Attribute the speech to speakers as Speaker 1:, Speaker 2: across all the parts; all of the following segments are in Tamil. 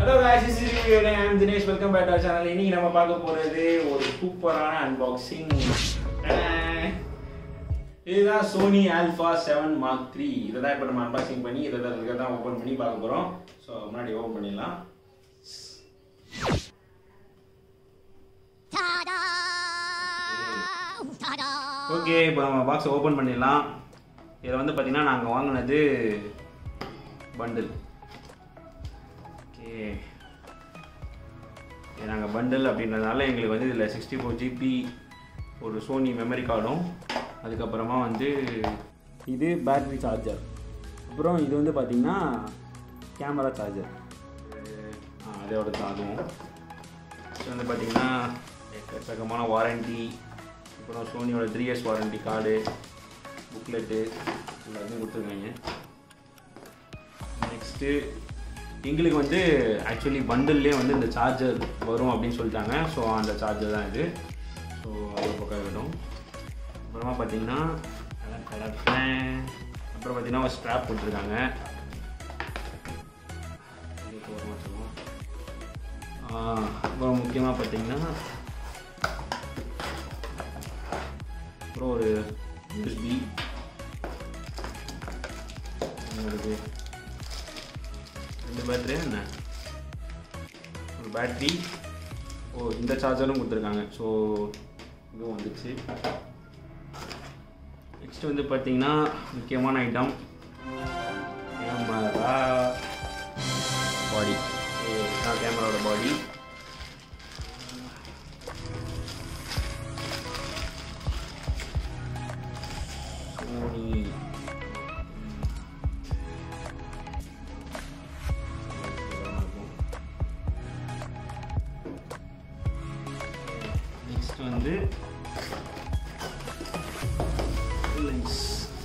Speaker 1: Hello guys this is Vivek and I'm Dinesh welcome back to channel இன்னைக்கு நம்ம பார்க்க போறது ஒரு சூப்பரான அன்பாக்சிங் இதுதான் Sony alpha seven mark three இதை தான் இப்போ நம்ம அன்பாக்சிங் பண்ணி இதை தான் இதை தான் ஓப்பன் பண்ணி பார்க்க போகிறோம் ஸோ முன்னாடி ஓப்பன் பண்ணிடலாம்
Speaker 2: Ta-da! Ta-da!
Speaker 1: ஓகே இப்போ நம்ம பாக்ஸை ஓப்பன் பண்ணிடலாம் இதில் வந்து பார்த்தீங்கன்னா நாங்கள் வாங்கினது பண்டில் ஓகே நாங்கள் பண்டில் அப்படின்றதுனால எங்களுக்கு வந்து இதில் சிக்ஸ்டி ஃபோர் ஜிபி ஒரு சோனி மெமரி கார்டும் அதுக்கப்புறமா வந்து இது பேட்டரி சார்ஜர் அப்புறம் இது வந்து பார்த்திங்கன்னா கேமரா சார்ஜர் அதோட தான் அதுவும் இது வந்து பார்த்திங்கன்னா எக்கச்சக்கமான வாரண்டி அப்புறம் சோனியோட three years warranty card booklet எல்லாத்தையும் கொடுத்துருக்காங்க நெக்ஸ்ட்டு எங்களுக்கு வந்து ஆக்சுவலி பண்டில்லே வந்து இந்த சார்ஜர் வரும் அப்படின்னு சொல்லிட்டாங்க ஸோ அந்த சார்ஜர் தான் இது ஸோ அது ஒரு பக்கம் இருக்கட்டும் அப்புறமா பார்த்தீங்கன்னா அதான் கலப்பேன் அப்புறம் பார்த்தீங்கன்னா ஒரு ஸ்ட்ராப் கொடுத்துருக்காங்க இதுக்கு ஒரு மாற்றம் அப்புறம் முக்கியமாக பார்த்தீங்கன்னா அப்புறம் ஒரு யூஎஸ்பி இருக்கு ரெண்டு பேட்டரி என்ன ஒரு பேட்டரி ஓ இந்த சார்ஜரும் கொடுத்துருக்காங்க ஸோ இதுவும் வந்துச்சு நெக்ஸ்ட் வந்து பார்த்தீங்கன்னா முக்கியமான ஐட்டம் கேமரா பாடி இதுதான் கேமராவோட பாடி சோனி நெக்ஸ்ட் வந்து லென்ஸ்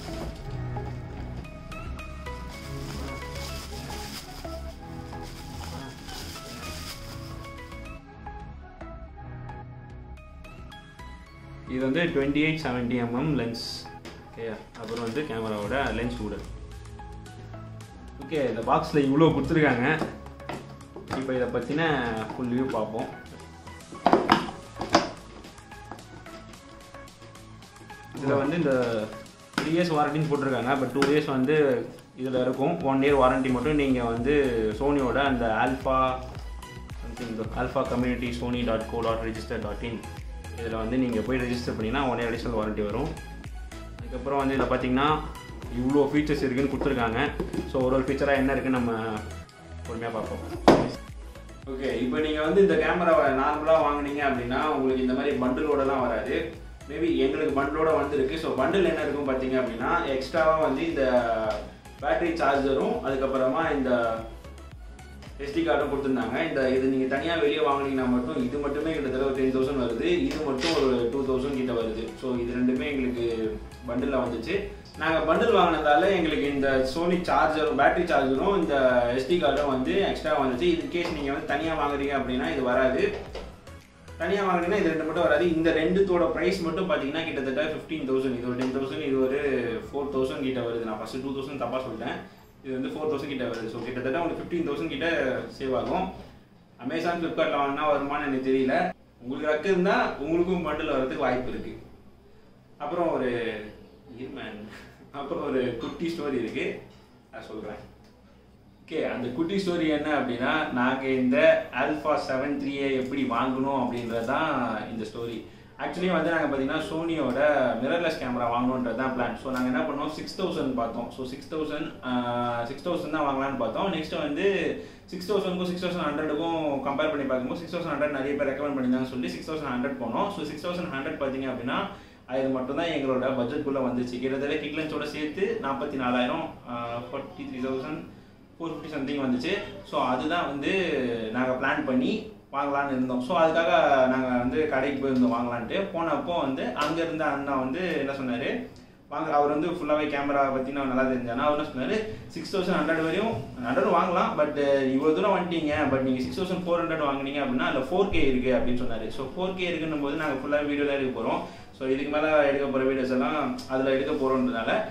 Speaker 1: இது வந்து twenty eight seventy mm lens okay அப்புறம் வந்து கேமராவோட லென்ஸ் கூட ஓகே இந்த பாக்ஸில் இவ்வளோ கொடுத்துருக்காங்க இப்போ இதை பற்றின ஃபுல் வியூ பார்ப்போம் இதில் வந்து இந்த த்ரீ இயர்ஸ் வாரண்டின்னு போட்டிருக்காங்க பட் டூ இயர்ஸ் வந்து இதில் இருக்கும் ஒன் இயர் வாரண்டி மட்டும் நீங்கள் வந்து சோனியோட அந்த alpha something alpha community Sony dot co dot register dot in இதில் வந்து நீங்கள் போய் ரெஜிஸ்டர் பண்ணிங்கன்னா ஒன் இயர் அடிஷனல் வாரண்டி வரும் அதுக்கப்புறம் வந்து இதில் பார்த்தீங்கன்னா இவ்வளோ ஃபீச்சர்ஸ் இருக்குன்னு கொடுத்துருக்காங்க ஸோ ஒரு ஒரு ஃபீச்சராக என்ன இருக்குன்னு நம்ம பொறுமையாக பார்ப்போம் ஓகே இப்போ நீங்கள் வந்து இந்த கேமராவை நார்மலாக வாங்குனீங்க அப்படின்னா உங்களுக்கு இந்த மாதிரி பண்டிலோடலாம் வராது மேபி எங்களுக்கு பண்டிலோட வந்திருக்கு ஸோ பண்டில் என்ன இருக்கும் பார்த்தீங்க அப்படின்னா எக்ஸ்ட்ராவாக வந்து இந்த பேட்டரி சார்ஜரும் அதுக்கப்புறமா இந்த எஸ்டி கார்டும் கொடுத்துருந்தாங்க இந்த இது நீங்கள் தனியாக வெளியே வாங்குனீங்கன்னா மட்டும் இது மட்டுமே கிட்டத்தட்ட ஒரு டென் தௌசண்ட் வருது இது மட்டும் ஒரு டூ தௌசண்ட் கிட்ட வருது ஸோ இது ரெண்டுமே எங்களுக்கு பண்டிலில் வந்துச்சு நாங்கள் பண்டில் வாங்கினதால எங்களுக்கு இந்த சோனி சார்ஜரும் பேட்டரி சார்ஜரும் இந்த எஸ்டி கார்டும் வந்து எக்ஸ்ட்ரா வந்துச்சு இது கேஸ் நீங்கள் வந்து தனியாக வாங்குறீங்க அப்படின்னா இது வராது தனியாக வாங்கினீங்கன்னா இது ரெண்டு மட்டும் வராது இந்த ரெண்டுத்தோட ப்ரைஸ் மட்டும் பார்த்தீங்கன்னா கிட்டத்தட்ட ஃபிஃப்டீன் தௌசண்ட் இது ஒரு டென் தௌசண்ட் இது ஒரு ஃபோர் தௌசண்ட் கிட்ட வருது நான் ஃபஸ்ட்டு டூ தௌசண்ட் தப்பாக சொல்லிட்டேன் இது வந்து ஃபோர் தௌசண்ட் கிட்ட வருது ஸோ கிட்டத்தட்ட உங்களுக்கு ஃபிஃப்டீன் தௌசண்ட் கிட்ட சேவ் ஆகும் அமேசான் ஃப்ளிப்கார்ட்டில் வாங்கினா வருமானு எனக்கு தெரியல உங்களுக்கு ரக்கு இருந்தால் உங்களுக்கும் பண்டில் வரதுக்கு வாய்ப்பு இருக்கு அப்புறம் ஒரு இருமேன் அப்புறம் ஒரு குட்டி ஸ்டோரி இருக்கு நான் சொல்கிறேன் ஓகே அந்த குட்டி ஸ்டோரி என்ன அப்படின்னா நாங்கள் இந்த ஆல்ஃபா செவன் த்ரீயை எப்படி வாங்கணும் அப்படின்றது தான் இந்த ஸ்டோரி ஆக்சுவலி வந்து நாங்கள் பார்த்தீங்கன்னா சோனியோட மிரர்லெஸ் கேமரா வாங்கணுன்றது தான் பிளான் ஸோ நாங்கள் என்ன பண்ணோம் சிக்ஸ் தௌசண்ட் பார்த்தோம் so six thousand six thousand தான் வாங்கலாம்னு பார்த்தோம் நெக்ஸ்ட் வந்து சிக்ஸ் தௌசண்ட்க்கும் சிக்ஸ் தௌசண்ட் ஹண்ட்ரடுக்கும் கம்பேர் பண்ணி பார்க்கும்போது சிக்ஸ் தௌசண்ட் ஹண்ட்ரட் நிறைய பேர் ரெக்கமெண்ட் பண்ணியிருந்தாங்க சொல்லி சிக்ஸ் தௌசண்ட் ஹண்ட்ரட் போனோம் ஸோ சிக்ஸ் தௌசண்ட் ஹண்ட்ரட் பார்த்தீங்க அப்படின்னா அது மட்டும் தான் எங்களோட பட்ஜெட்குள்ளே வந்துச்சு கிட்டத்தட்ட கிக்லன்ஸோட சேர்த்து நாற்பத்தி நாலாயிரம் forty three thousand four fifty something வந்துச்சு ஸோ அதுதான் வந்து நாங்கள் பிளான் பண்ணி வாங்கலாம்னு இருந்தோம் ஸோ அதுக்காக நாங்கள் வந்து கடைக்கு போயிருந்தோம் வாங்கலான்ட்டு போனப்போ வந்து அங்கே இருந்த அண்ணா வந்து என்ன சொன்னார் வாங்க அவர் வந்து ஃபுல்லாகவே கேமரா பற்றி நான் நல்லா தெரிஞ்சானா அவர் என்ன சொன்னார் சிக்ஸ் தௌசண்ட் ஹண்ட்ரட் வரையும் ஹண்ட்ரட் வாங்கலாம் பட் இவ்வளோ தூரம் வந்துட்டீங்க பட் நீங்கள் சிக்ஸ் தௌசண்ட் ஃபோர் ஹண்ட்ரட் வாங்குனீங்க அப்படின்னா அதில் ஃபோர் கே இருக்குது அப்படின்னு சொன்னார் ஸோ ஃபோர் கே இருக்குன்னும் போது நாங்கள் ஃபுல்லாக வீடியோவில் எடுக்க போகிறோம் ஸோ இதுக்கு மேலே எடுக்க போகிற வீடியோஸ் எல்லாம் அதில் எடுக்க போகிறோன்றதுனால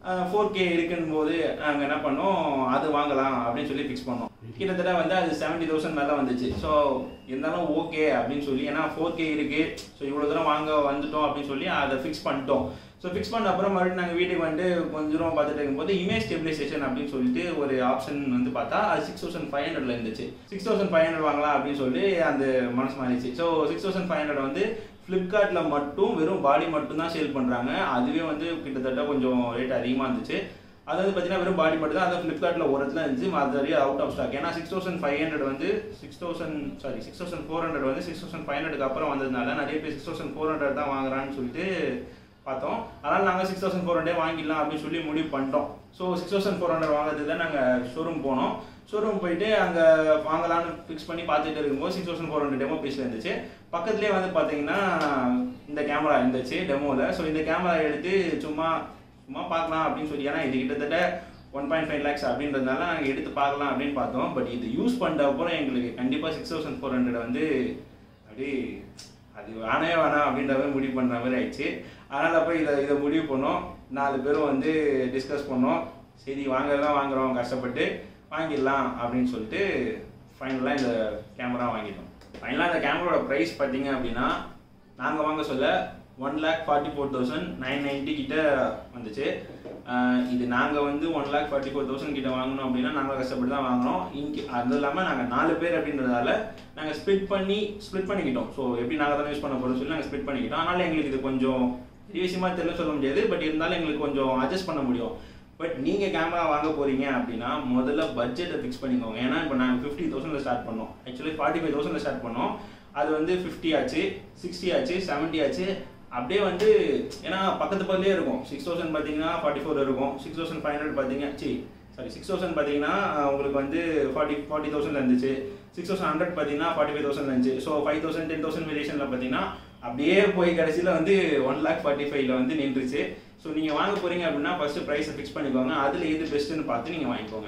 Speaker 1: ஃபோர் கே இருக்குன்னு போது நாங்கள் என்ன பண்ணோம் அது வாங்கலாம் அப்படின்னு சொல்லி ஃபிக்ஸ் பண்ணோம் கிட்டத்தட்ட வந்து அது செவன்ட்டி தௌசண்ட் மேலே வந்துச்சு ஸோ இருந்தாலும் ஓகே அப்படின்னு சொல்லி ஏன்னா ஃபோர் கே இருக்கு ஸோ இவ்வளோ தூரம் வாங்க வந்துட்டோம் அப்படின்னு சொல்லி அதை ஃபிக்ஸ் பண்ணிட்டோம் ஸோ ஃபிக்ஸ் பண்ண அப்புறம் மறுபடியும் நாங்கள் வீட்டுக்கு வந்து கொஞ்ச தூரம் பார்த்துட்டு இருக்கும்போது இமேஜ் ஸ்டெபிலைசேஷன் அப்படின்னு சொல்லிட்டு ஒரு ஆப்ஷன் வந்து பார்த்தா அது சிக்ஸ் தௌசண்ட் ஃபைவ் ஹண்ட்ரட்ல இருந்துச்சு சிக்ஸ் தௌசண்ட் ஃபைவ் ஹண்ட்ரட் வாங்கலாம் அப்படின்னு சொல்லி அந்த மனசு மாறிச்சு so six thousand five hundred வந்து ஃப்ளிப்கார்ட்டில் மட்டும் வெறும் பாடி மட்டும் தான் சேல் பண்ணுறாங்க அதுவே வந்து கிட்டத்தட்ட கொஞ்சம் ரேட் அதிகமாக இருந்துச்சு அதாவது பார்த்தீங்கன்னா வெறும் பாடி மட்டும் தான் அது ஃப்ளிப்கார்ட்டில் ஒரு இடத்துல இருந்துச்சு மற்ற அவுட் ஆஃப் ஸ்டாக் ஏன்னா சிக்ஸ் தௌசண்ட் ஃபைவ் ஹண்ட்ரட் வந்து six thousand sorry six thousand four hundred வந்து சிக்ஸ் தௌசண்ட் ஃபைவ் ஹண்ட்ரட் அப்புறம் வந்ததுனால நிறைய பேர் சிக்ஸ் தௌசண்ட் ஃபோர் ஹண்ட்ரட் தான் வாங்குறான்னு சொல்லிட்டு பார்த்தோம் அதனால் நாங்கள் சிக்ஸ் தௌசண்ட் ஃபோர் ஹண்ட்ரட் வாங்கிடலாம் அப்படின்னு சொல்லி முடிவு பண்ணிட்டோம் so six thousand four hundred வாங்குறதுக்கு தான் நாங்கள் ஷோரூம் போனோம் ஷோரூம் போயிட்டு அங்கே வாங்கலாம்னு ஃபிக்ஸ் பண்ணி பார்த்துட்டு இருக்கும்போது six thousand four hundred demo பீஸில் இருந்துச்சு பக்கத்துலேயே வந்து பார்த்தீங்கன்னா இந்த கேமரா இருந்துச்சு டெமோவில் ஸோ இந்த கேமரா எடுத்து சும்மா சும்மா பார்க்கலாம் அப்படின்னு சொல்லி ஏன்னா இது கிட்டத்தட்ட ஒன் பாயிண்ட் ஃபைவ் லேக்ஸ் அப்படின்றதுனால நாங்கள் எடுத்து பார்க்கலாம் அப்படின்னு பார்த்தோம் பட் இது யூஸ் பண்ண அப்புறம் எங்களுக்கு கண்டிப்பாக சிக்ஸ் தௌசண்ட் ஃபோர் ஹண்ட்ரட் வந்து அப்படியே அது வேணவே வேணாம் அப்படின்ற மாதிரி முடிவு பண்ணுற மாதிரி ஆயிடுச்சு அதனால் போய் இதை இதை முடிவு பண்ணோம் நாலு பேரும் வந்து டிஸ்கஸ் பண்ணோம் சரி வாங்கலாம் வாங்குறோம் கஷ்டப்பட்டு வாங்கிடலாம் அப்படின்னு சொல்லிட்டு ஃபைனலாக இந்த கேமரா வாங்கிட்டோம் ஃபைனலாக இந்த கேமராவோட ப்ரைஸ் பார்த்தீங்க அப்படின்னா நாங்கள் வாங்க சொல்ல one lakh forty four thousand nine ninety கிட்ட வந்துச்சு ஆஹ் இது நாங்கள் வந்து one lakh forty four thousand கிட்ட வாங்கினோம் அப்படின்னா நாங்கள் கஷ்டப்பட்டு தான் வாங்கினோம் இங்கே அது இல்லாமல் நாங்கள் நாலு பேர் அப்படின்றதால நாங்கள் ஸ்ப்ளிட் பண்ணி ஸ்ப்ளிட் பண்ணிக்கிட்டோம் ஸோ எப்படி நாங்கள் தான் யூஸ் பண்ண போகிறோம் சொல்லி நாங்கள் ஸ்ப்ளிட் பண்ணிக்கிட்டோம் அதனால எங்களுக்கு இது கொஞ்சம் பெரிய விஷயமா தெரியல சொல்ல முடியாது பட் இருந்தாலும் எங்களுக்கு கொஞ்சம் அட்ஜஸ்ட் பண்ண முடியும் பட் நீங்கள் கேமரா வாங்க போறீங்க அப்படின்னா முதல்ல பட்ஜெட்டை ஃபிக்ஸ் பண்ணிக்கோங்க ஏன்னா இப்போ நாங்கள் ஃபிஃப்டி தௌசண்ட்ல ஸ்டார்ட் பண்ணோம் ஆக்சுவலி ஃபார்ட்டி ஃபைவ் தௌசண்ட்ல ஸ்டார்ட் பண்ணோம் அது வந்து ஃபிஃப்டி ஆச்சு சிக்ஸ்டி ஆச்சு செவன்ட்டி ஆச்சு அப்படியே வந்து ஏன்னா பக்கத்து பக்கத்துலேயே இருக்கும் சிக்ஸ் தௌசண்ட் பார்த்தீங்கன்னா ஃபார்ட்டி ஃபோர் இருக்கும் சிக்ஸ் தௌசண்ட் ஃபைவ் ஹண்ட்ரட் பார்த்தீங்க சி சாரி சிக்ஸ் தௌசண்ட் பார்த்தீங்கன்னா அஹ், உங்களுக்கு வந்து ஃபார்ட்டி ஃபார்ட்டி தௌசண்ட் இருந்துச்சு சிக்ஸ் தௌசண்ட் ஹண்ட்ரட் பார்த்தீங்கன்னா ஃபார்ட்டி ஃபைவ் தௌசண்ட் இருந்துச்சு so five thousand ten thousand வேரியேஷனில் பார்த்தீங்கன்னா அப்படியே போய் கடைசியில் வந்து ஒன் லேக் ஃபார்ட்டி ஃபைவ்ல வந்து நின்றுச்சு ஸோ நீங்கள் வாங்க போறீங்க அப்படின்னா ஃபர்ஸ்ட் ப்ரைஸை ஃபிக்ஸ் பண்ணிக்கோங்க அதில் எது பெஸ்ட்டுன்னு பார்த்து நீங்கள் வாங்கிக்கோங்க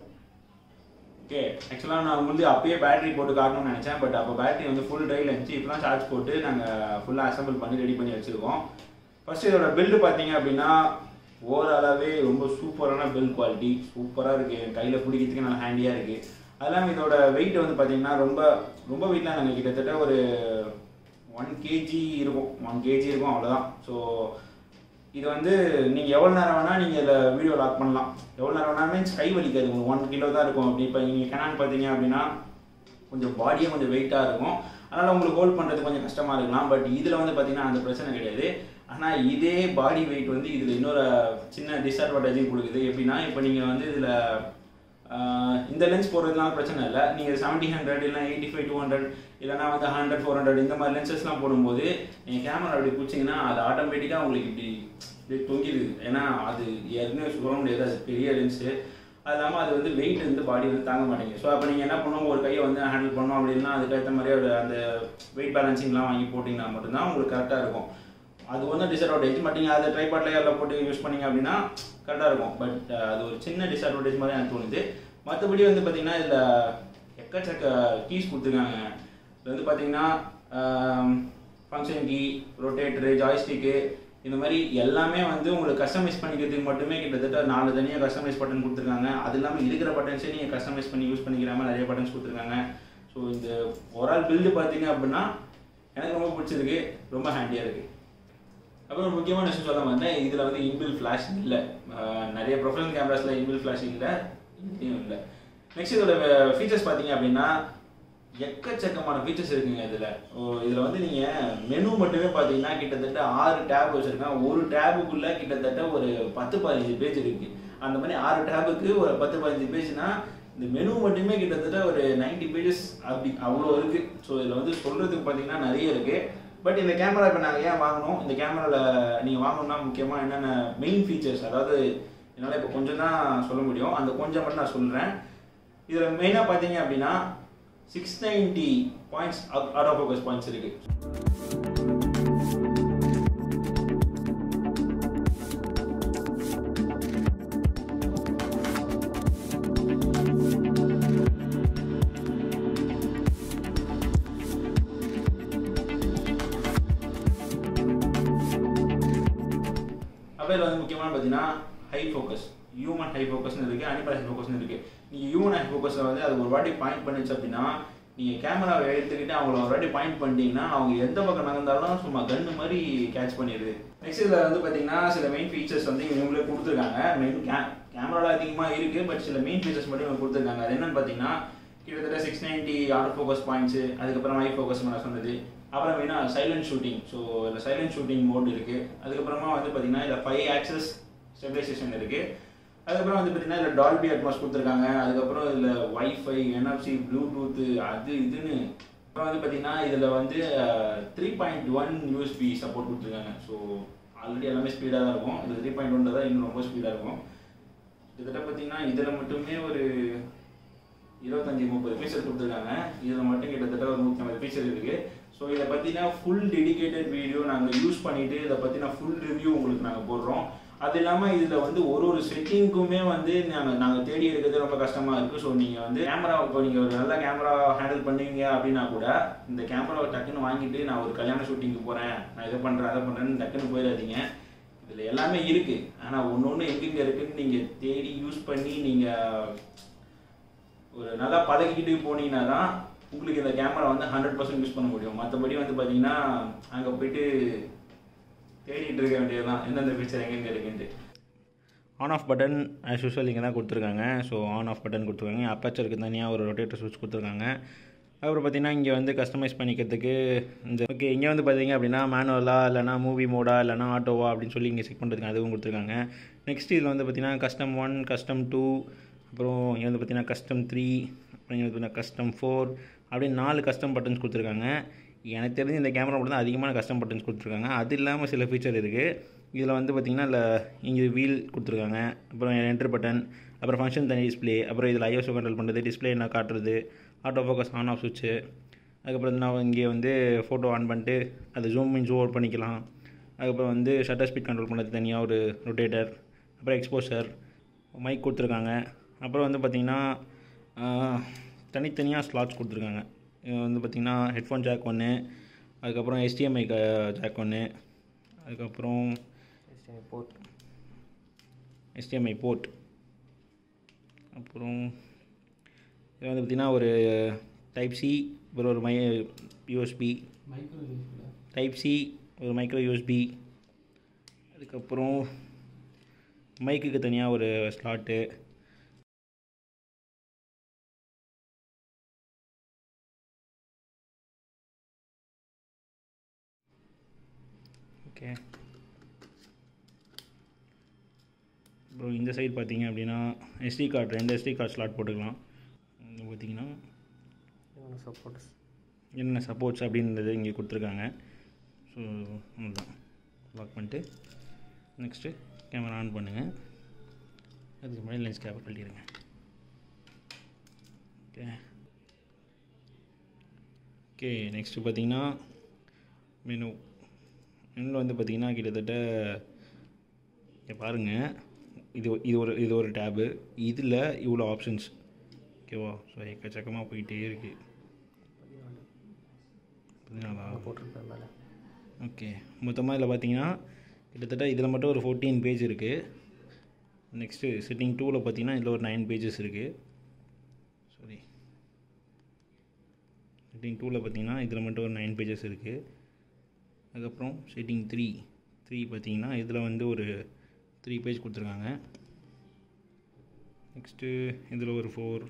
Speaker 1: ஓகே ஆக்சுவலாக நான் வந்து அப்பயே பேட்டரி போட்டு காட்டணும்னு நினச்சேன் பட் அப்போ பேட்டரி வந்து ஃபுல் ட்ரைவில் இருந்துச்சு இப்போ தான் சார்ஜ் போட்டு நாங்கள் ஃபுல்லாக அசம்பிள் பண்ணி ரெடி பண்ணி வச்சுருக்கோம் ஃபர்ஸ்ட் இதோட பில்டு பார்த்தீங்க அப்படின்னா ஓவராலாகவே ரொம்ப சூப்பரான பில்ட் குவாலிட்டி சூப்பராக இருக்குது என் கையில் பிடிக்கிறதுக்கு நல்லா ஹேண்டியாக இருக்குது அது இல்லாமல் இதோட வெயிட் வந்து பார்த்தீங்கன்னா ரொம்ப ரொம்ப வெயிட்லாம் நாங்கள் கிட்டத்தட்ட ஒரு ஒன் கேஜி இருக்கும் ஒன் கேஜி இருக்கும் அவ்வளோதான் ஸோ இது வந்து நீங்கள் எவ்வளோ நேரம் வேணால் நீங்கள் இதில் வீடியோ லாக் பண்ணலாம் எவ்வளோ நேரம் வேணால் மீன்ஸ் கை வலிக்காது உங்களுக்கு ஒன் கிலோ தான் இருக்கும் அப்படி இப்போ நீங்கள் கெனான் பார்த்தீங்க அப்படின்னா கொஞ்சம் பாடியே கொஞ்சம் வெயிட்டாக இருக்கும் அதனால் உங்களுக்கு ஹோல்ட் பண்ணுறது கொஞ்சம் கஷ்டமாக இருக்கலாம் பட் இதில் வந்து பார்த்தீங்கன்னா அந்த பிரச்சனை கிடையாது ஆனால் இதே பாடி வெயிட் வந்து இதில் இன்னொரு சின்ன டிஸ்அட்வான்டேஜும் கொடுக்குது எப்படின்னா இப்போ நீங்கள் வந்து இதில் இந்த லென்ஸ் போடுறதுனால பிரச்சனை இல்லை நீங்கள் செவன்ட்டி ஹண்ட்ரட் இல்லை எயிட்டி ஃபைவ் டூ ஹண்ட்ரட் இல்லைனா வந்து ஹண்ட்ரட் ஃபோர் ஹண்ட்ரட் இந்த மாதிரி லென்சஸ்லாம் போடும்போது நீங்கள் கேமரா அப்படி பிடிச்சிங்கன்னா அது ஆட்டோமேட்டிக்காக உங்களுக்கு இப்படி இப்படி தொங்கிடுது ஏன்னா அது ஏற்கனவே சொல்ல முடியாது அது பெரிய லென்ஸு அது இல்லாமல் அது வந்து வெயிட் வந்து பாடி வந்து தாங்க மாட்டேங்குது ஸோ அப்போ நீங்கள் என்ன பண்ணணும் ஒரு கையை வந்து ஹேண்டில் பண்ணோம் அப்படின்னா அதுக்கேற்ற மாதிரி ஒரு அந்த வெயிட் பேலன்சிங்லாம் வாங்கி போட்டிங்கன்னா மட்டும்தான் உங்களுக்கு கரெக்டாக இருக்கும் அது வந்து டிஸ்அட்வான்டேஜ் பட் நீங்கள் அதை ட்ரைபாட்ல எல்லாம் போட்டு யூஸ் பண்ணீங்க அப்படின்னா கரெக்டாக இருக்கும் பட் அது ஒரு சின்ன டிஸ்அட்வான்டேஜ் மாதிரி எனக்கு தோணுது மற்றபடி வந்து பார்த்தீங்கன்னா இதில் எக்கச்சக்க கீஸ் கொடுத்துருக்காங்க இது வந்து பார்த்தீங்கன்னா ஃபங்க்ஷன் கீ ரொட்டேட்டரு ஜாய்ஸ்டிக்கு இந்த மாதிரி எல்லாமே வந்து உங்களுக்கு கஸ்டமைஸ் பண்ணிக்கிறதுக்கு மட்டுமே கிட்டத்தட்ட நாலு தனியாக கஸ்டமைஸ் பட்டன் கொடுத்துருக்காங்க அது இல்லாமல் இருக்கிற பட்டன்ஸே நீங்கள் கஸ்டமைஸ் பண்ணி யூஸ் பண்ணிக்கிற மாதிரி நிறைய பட்டன்ஸ் கொடுத்துருக்காங்க ஸோ இந்த ஓவரால் பில்டு பார்த்தீங்க அப்படின்னா எனக்கு ரொம்ப பிடிச்சிருக்கு ரொம்ப ஹேண்டியாக இருக்குது அப்புறம் ஒரு முக்கியமான விஷயம் சொல்ல வந்தேன் இதில் வந்து இன்பில் ஃப்ளாஷ் இல்லை நிறைய ப்ரொஃபஷனல் கேமராஸில் இன்பில் ஃப்ளாஷ் இல்லை இதுலேயும் இல்லை நெக்ஸ்ட் இதோட ஃபீச்சர்ஸ் பார்த்தீங்க அப்படின்னா எக்கச்சக்கமான ஃபீச்சர்ஸ் இருக்குங்க இதில் இதில் வந்து நீங்கள் மெனு மட்டுமே பார்த்தீங்கன்னா கிட்டத்தட்ட ஆறு டேப் வச்சுருக்கேன் ஒரு டேபுக்குள்ளே கிட்டத்தட்ட ஒரு பத்து பதினஞ்சு பேஜ் இருக்குது அந்த மாதிரி ஆறு டேபுக்கு ஒரு பத்து பதினஞ்சு பேஜ்னா இந்த மெனு மட்டுமே கிட்டத்தட்ட ஒரு 90 பேஜஸ் அப்படி அவ்வளோ இருக்குது ஸோ இதில் வந்து சொல்கிறதுக்கு பார்த்தீங்கன்னா நிறைய இருக்குது பட் இந்த கேமரா இப்போ நாங்கள் ஏன் வாங்கினோம் இந்த கேமராவில் நீங்கள் வாங்கணும்னா முக்கியமாக என்னென்ன மெயின் ஃபீச்சர்ஸ் அதாவது என்னால் இப்போ கொஞ்சம் தான் சொல்ல முடியும் அந்த கொஞ்சம் மட்டும் நான் சொல்கிறேன் இதில் மெயினாக பார்த்தீங்க அப்படின்னா six ninety points auto focus points இருக்குது மொபைல் வந்து முக்கியமான பார்த்தீங்கன்னா high high focus human high ஃபோக்கஸ்னு இருக்குது அனிமல் ஹை ஃபோக்கஸ்னு இருக்குது நீங்கள் ஹியூமன் ஹை ஃபோக்கஸை வந்து அது ஒரு வாட்டி பாயிண்ட் பண்ணிச்சு அப்படின்னா நீங்கள் கேமராவை எடுத்துக்கிட்டு அவங்கள ஒரு வாட்டி பாயிண்ட் பண்ணிட்டீங்கன்னா அவங்க எந்த பக்கம் நகர்ந்தாலும் சும்மா கன்று மாதிரி கேட்ச் பண்ணிடுது நெக்ஸ்ட் இதில் வந்து பார்த்தீங்கன்னா சில மெயின் ஃபீச்சர்ஸ் வந்து இவங்களே கொடுத்துருக்காங்க மெயின் கே கேமராவில் அதிகமாக இருக்குது பட் சில மெயின் ஃபீச்சர்ஸ் மட்டும் இவங்க கொடுத்துருக்காங்க அது என்னன்னு பார்த்தீங்கன்னா கிட்டத்தட்ட six ninety auto focus points அதுக்கப்புறம் ஹை ஃபோக்கஸ் நான் சொன்னது அப்புறம் வேணா சைலண்ட் ஷூட்டிங் ஸோ இதில் சைலண்ட் ஷூட்டிங் மோட் இருக்குது அதுக்கப்புறமா வந்து பார்த்தீங்கன்னா இதில் ஃபைவ் ஆக்சஸ் ஸ்டெபிலைசேஷன் இருக்குது அதுக்கப்புறம் வந்து பார்த்தீங்கன்னா இதில் டால்பி அட்மாஸ் கொடுத்துருக்காங்க அதுக்கப்புறம் இதில் வைஃபை என்எஃப்சி ப்ளூடூத்து அது இதுன்னு அப்புறம் வந்து பார்த்தீங்கன்னா இதில் வந்து three point one USB support கொடுத்துருக்காங்க ஸோ ஆல்ரெடி எல்லாமே ஸ்பீடாக தான் இருக்கும் இது த்ரீ பாயிண்ட் ஒன் தான் இன்னும் ரொம்ப ஸ்பீடாக இருக்கும் கிட்டத்தட்ட பார்த்தீங்கன்னா இதில் மட்டுமே ஒரு இருபத்தஞ்சி முப்பது ஃபீச்சர் கொடுத்துருக்காங்க இதில் மட்டும் கிட்டத்தட்ட ஒரு நூற்றி ஐம்பது ஃபீச்சர் இருக்குது ஸோ இதை பற்றினா ஃபுல் டெடிகேட்டட் வீடியோ நாங்கள் யூஸ் பண்ணிவிட்டு இதை பற்றின ஃபுல் ரிவ்யூ உங்களுக்கு நாங்கள் போடுறோம் அது இல்லாமல் இதில் வந்து ஒரு ஒரு செட்டிங்க்குமே வந்து நாங்கள் நாங்கள் தேடி எடுக்கிறது ரொம்ப கஷ்டமாக இருக்குது ஸோ நீங்கள் வந்து கேமரா இப்போ நீங்கள் ஒரு நல்ல கேமரா ஹேண்டில் பண்ணுவீங்க அப்படின்னா கூட இந்த கேமராவை டக்குன்னு வாங்கிட்டு நான் ஒரு கல்யாண ஷூட்டிங்க்கு போகிறேன் நான் இதை பண்ணுறேன் அதை பண்ணுறேன்னு டக்குன்னு போயிடாதீங்க இதில் எல்லாமே இருக்குது ஆனால் ஒன்று ஒன்று எங்கெங்கே இருக்குன்னு நீங்கள் தேடி யூஸ் பண்ணி நீங்கள் ஒரு நல்லா பழகிக்கிட்டு போனீங்கன்னா தான் உங்களுக்கு இந்த கேமரா வந்து ஹண்ட்ரட் பர்சன்ட் யூஸ் பண்ண முடியும் மற்றபடி வந்து பார்த்தீங்கன்னா அங்கே போயிட்டு தேடிட்டு இருக்க வேண்டியதுதான் எந்தெந்த ஃபீச்சர் எங்கெங்கே இருக்குன்ட்டு on off button as usual இங்கே தான் கொடுத்துருக்காங்க ஸோ ஆன் ஆஃப் பட்டன் கொடுத்துருக்காங்க அப்பச்சருக்கு தனியாக ஒரு ரொட்டேட்டர் சுவிட்ச் கொடுத்துருக்காங்க அப்புறம் பார்த்தீங்கன்னா இங்கே வந்து கஸ்டமைஸ் பண்ணிக்கிறதுக்கு இந்த ஓகே இங்கே வந்து பார்த்தீங்க அப்படின்னா மேனுவலாக இல்லைனா மூவி மோடா இல்லைனா ஆட்டோவா அப்படின்னு சொல்லி இங்கே செக் பண்ணுறதுக்கு அதுவும் கொடுத்துருக்காங்க நெக்ஸ்ட் இதில் வந்து பார்த்தீங்கன்னா கஸ்டம் ஒன் கஸ்டம் டூ அப்புறம் இங்கே வந்து பார்த்தீங்கன்னா கஸ்டம் த்ரீ அப்புறம் இங்கே வந்து பார்த்தீங்கன்னா கஸ்டம் ஃபோர் அப்படின்னு நாலு கஸ்டம் பட்டன்ஸ் கொடுத்துருக்காங்க எனக்கு தெரிஞ்சு இந்த கேமரா மட்டும் தான் அதிகமான கஸ்டம் பட்டன்ஸ் கொடுத்துருக்காங்க அது இல்லாமல் சில ஃபீச்சர் இருக்குது இதில் வந்து பார்த்திங்கன்னா இல்லை இங்கே வீல் கொடுத்துருக்காங்க அப்புறம் என்ட்ரு பட்டன் அப்புறம் ஃபங்க்ஷன் தனி டிஸ்பிளே அப்புறம் இதில் ஐஎஸ்ஓ கண்ட்ரோல் பண்ணுறது டிஸ்பிளே என்ன காட்டுறது ஆட்டோ ஃபோக்கஸ் ஆன் ஆஃப் சுவிட்சு அதுக்கப்புறம் நான் இங்கே வந்து ஃபோட்டோ ஆன் பண்ணிட்டு அது ஜூம் இன் ஜூம் அவுட் பண்ணிக்கலாம் அதுக்கப்புறம் வந்து ஷட்டர் ஸ்பீட் கண்ட்ரோல் பண்ணுறது தனியாக ஒரு ரொட்டேட்டர் அப்புறம் எக்ஸ்போஷர் மைக் கொடுத்துருக்காங்க அப்புறம் வந்து பார்த்திங்கன்னா தனித்தனியாக ஸ்லாட்ஸ் கொடுத்துருக்காங்க இது வந்து பார்த்திங்கன்னா ஹெட்ஃபோன் ஜாக் ஒன்று அதுக்கப்புறம் எஸ்டிஎம்ஐ ஜாக் ஒன்று அதுக்கப்புறம்
Speaker 2: போர்ட்
Speaker 1: எஸ்டிஎம்ஐ போர்ட் அப்புறம் இது வந்து பார்த்திங்கன்னா ஒரு டைப் சி அப்புறம் ஒரு மை யூஎஸ்பி
Speaker 2: மைக்ரோ யூஸ்ஃபுல்லாக
Speaker 1: டைப் சி ஒரு மைக்ரோ யூஎஸ்பி அதுக்கப்புறம் மைக்குக்கு தனியாக ஒரு ஸ்லாட்டு ஓகே அப்புறம் இந்த சைடு பார்த்தீங்க அப்படின்னா எஸ்டி கார்டு ரெண்டு எஸ்டி கார்டு ஸ்லாட் போட்டுக்கலாம் இங்கே பார்த்தீங்கன்னா
Speaker 2: இவங்க சப்போர்ட்ஸ்
Speaker 1: என்னென்ன சப்போர்ட்ஸ் அப்படின்றது இங்கே கொடுத்துருக்காங்க ஸோ அவ்வளோதான் லாக் பண்ணிட்டு நெக்ஸ்ட்டு கேமரா ஆன் பண்ணுங்கள் அதுக்கு முன்னாடி லென்ஸ் கேப்பை கழட்டிடுங்க ஓகே ஓகே நெக்ஸ்ட்டு பார்த்தீங்கன்னா மெனு மெனுவில் வந்து பார்த்தீங்கன்னா கிட்டத்தட்ட இங்கே பாருங்கள் இது இது ஒரு இது ஒரு டேபு இதில் இவ்வளோ ஆப்ஷன்ஸ் ஓகேவா ஸோ எக்கச்சக்கமாக போயிட்டே இருக்குது பதினாலா
Speaker 2: போட்டிருப்பேன் மேலே
Speaker 1: ஓகே மொத்தமாக இதில் பார்த்தீங்கன்னா கிட்டத்தட்ட இதில் மட்டும் ஒரு ஃபோர்டீன் பேஜ் இருக்குது நெக்ஸ்ட்டு செட்டிங் டூவில் பார்த்தீங்கன்னா இதில் ஒரு நைன் பேஜஸ் இருக்குது சாரி செட்டிங் டூவில் பார்த்தீங்கன்னா இதில் மட்டும் ஒரு நைன் பேஜஸ் இருக்குது அதுக்கப்புறம் செட்டிங் த்ரீ த்ரீ பார்த்தீங்கன்னா இதில் வந்து ஒரு த்ரீ பேஜ் கொடுத்துருக்காங்க நெக்ஸ்ட்டு இதில் ஒரு ஃபோர்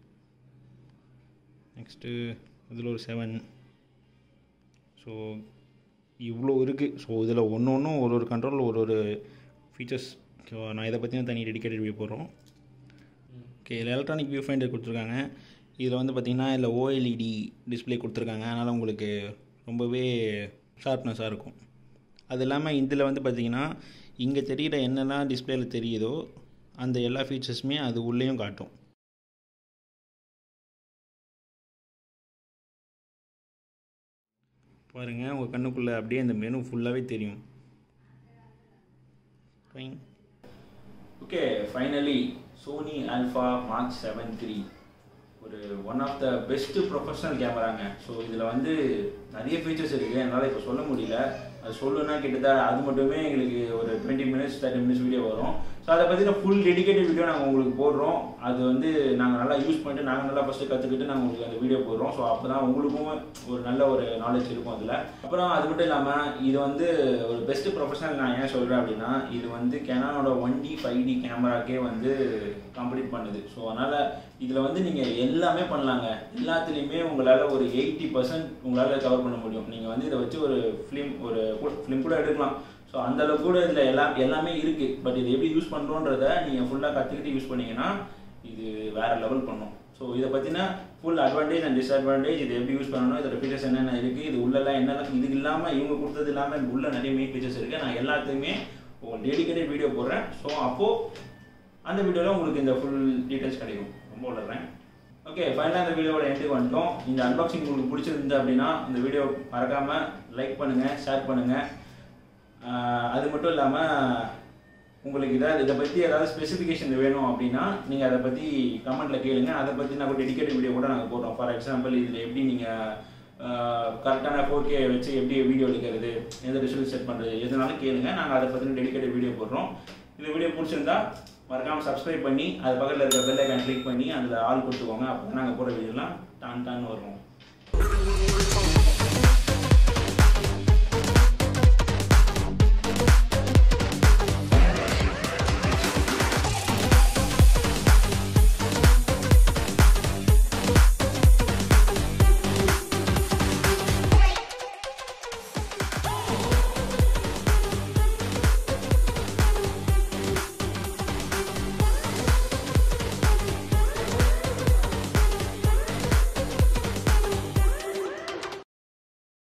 Speaker 1: நெக்ஸ்ட்டு இதில் ஒரு செவன் ஸோ இவ்வளோ இருக்குது ஸோ இதில் ஒன்று ஒன்றும் ஒரு ஒரு கண்ட்ரோலில் ஒரு ஒரு ஃபீச்சர்ஸ் ஓகேவா நான் இதை பற்றி தனி டெடிக்கேட்டட் வியூ போடுறோம் ஓகே இதில் எலக்ட்ரானிக் வியூ ஃபைண்டர் கொடுத்துருக்காங்க இதில் வந்து பார்த்திங்கன்னா இதில் ஓஎல்இடி டிஸ்பிளே கொடுத்துருக்காங்க அதனால் உங்களுக்கு ரொம்பவே ஷார்ப்னஸாக இருக்கும் அது இல்லாமல் இதில் வந்து பார்த்திங்கன்னா இங்கே தெரிகிற என்னெல்லாம் டிஸ்பிளேயில் தெரியுதோ அந்த எல்லா ஃபீச்சர்ஸுமே அது உள்ளேயும் காட்டும் பாருங்கள் உங்கள் கண்ணுக்குள்ளே அப்படியே அந்த மெனு ஃபுல்லாகவே தெரியும் fine okay finally Sony alpha mark seven three ஒரு one of the best professional கேமராங்க ஸோ இதில் வந்து நிறைய ஃபீச்சர்ஸ் இருக்குது என்னால் இப்போ சொல்ல முடியல அது சொல்லணும்னா கிட்டத்தட்ட அது மட்டுமே எங்களுக்கு ஒரு twenty minutes thirty minutes video வரும் ஸோ அதை பற்றின ஃபுல் டெடிகேட்டட் வீடியோ நாங்கள் உங்களுக்கு போடுறோம் அது வந்து நாங்கள் நல்லா யூஸ் பண்ணிட்டு நாங்கள் நல்லா ஃபஸ்ட்டு கற்றுக்கிட்டு நாங்கள் உங்களுக்கு அந்த வீடியோ போடுறோம் ஸோ அப்போ தான் உங்களுக்கும் ஒரு நல்ல ஒரு நாலேஜ் இருக்கும் அதில் அப்புறம் அது மட்டும் இல்லாமல் இது வந்து ஒரு பெஸ்ட் ப்ரொஃபஷனல் நான் ஏன் சொல்கிறேன் அப்படின்னா இது வந்து கெனானோட ஒன் டி ஃபைவ் டி கேமராக்கே வந்து கம்ப்ளீட் பண்ணுது ஸோ அதனால் இதில் வந்து நீங்கள் எல்லாமே பண்ணலாங்க எல்லாத்துலேயுமே உங்களால் ஒரு எயிட்டி பர்சன்ட் உங்களால் கவர் பண்ண முடியும் நீங்கள் வந்து இதை வச்சு ஒரு ஃபிலிம் ஒரு ஃபிலிம் கூட எடுக்கலாம் ஸோ அந்த அளவுக்கு கூட இதில் எல்லாம் எல்லாமே இருக்குது பட் இது எப்படி யூஸ் பண்ணுறோன்றத நீங்கள் ஃபுல்லாக கற்றுக்கிட்டு யூஸ் பண்ணீங்கன்னா இது வேற லெவல் பண்ணும் ஸோ இதை பற்றின ஃபுல் அட்வான்டேஜ் அண்ட் டிஸ்அட்வான்டேஜ் இது எப்படி யூஸ் பண்ணணும் இதோட ஃபீச்சர்ஸ் என்னென்ன இருக்குது இது உள்ளெல்லாம் என்னென்ன இது இல்லாமல் இவங்க கொடுத்தது இல்லாமல் உள்ள நிறைய மெயின் ஃபீச்சர்ஸ் இருக்குது நான் எல்லாத்துக்குமே ஒரு டெடிக்கேட்டட் வீடியோ போடுறேன் ஸோ அப்போது அந்த வீடியோவில் உங்களுக்கு இந்த ஃபுல் டீட்டெயில்ஸ் கிடைக்கும் ரொம்ப வளர்றேன் ஓகே ஃபைனலாக இந்த வீடியோவோட எண்டுக்கு வந்துட்டோம் இந்த அன்பாக்சிங் உங்களுக்கு பிடிச்சிருந்து அப்படின்னா இந்த வீடியோ மறக்காமல் லைக் பண்ணுங்கள் ஷேர் பண்ணுங்கள் அது மட்டும் இல்லாமல் உங்களுக்கு இதை இதை பற்றி ஏதாவது ஸ்பெசிஃபிகேஷன் வேணும் அப்படின்னா நீங்கள் அதை பற்றி கமெண்ட்டில் கேளுங்க அதை பற்றி நான் டெடிக்கேட் வீடியோ கூட நாங்கள் போடுறோம் ஃபார் எக்ஸாம்பிள் இதில் எப்படி நீங்கள் கரெக்டான ஃபோர் கே வச்சு எப்படி வீடியோ எடுக்கிறது எந்த ரிசல்ட் செட் பண்ணுறது எதுனாலும் கேளுங்க நாங்கள் அதை பற்றின டெடிக்கேட் வீடியோ போடுறோம் இந்த வீடியோ பிடிச்சிருந்தா மறக்காமல் சப்ஸ்கிரைப் பண்ணி அது பக்கத்தில் இருக்க பெல் ஐக்கான் கிளிக் பண்ணி அதில் ஆள் கொடுத்துக்கோங்க அப்போ நாங்கள் போகிற வீடியோலாம் டான் டான் வரும்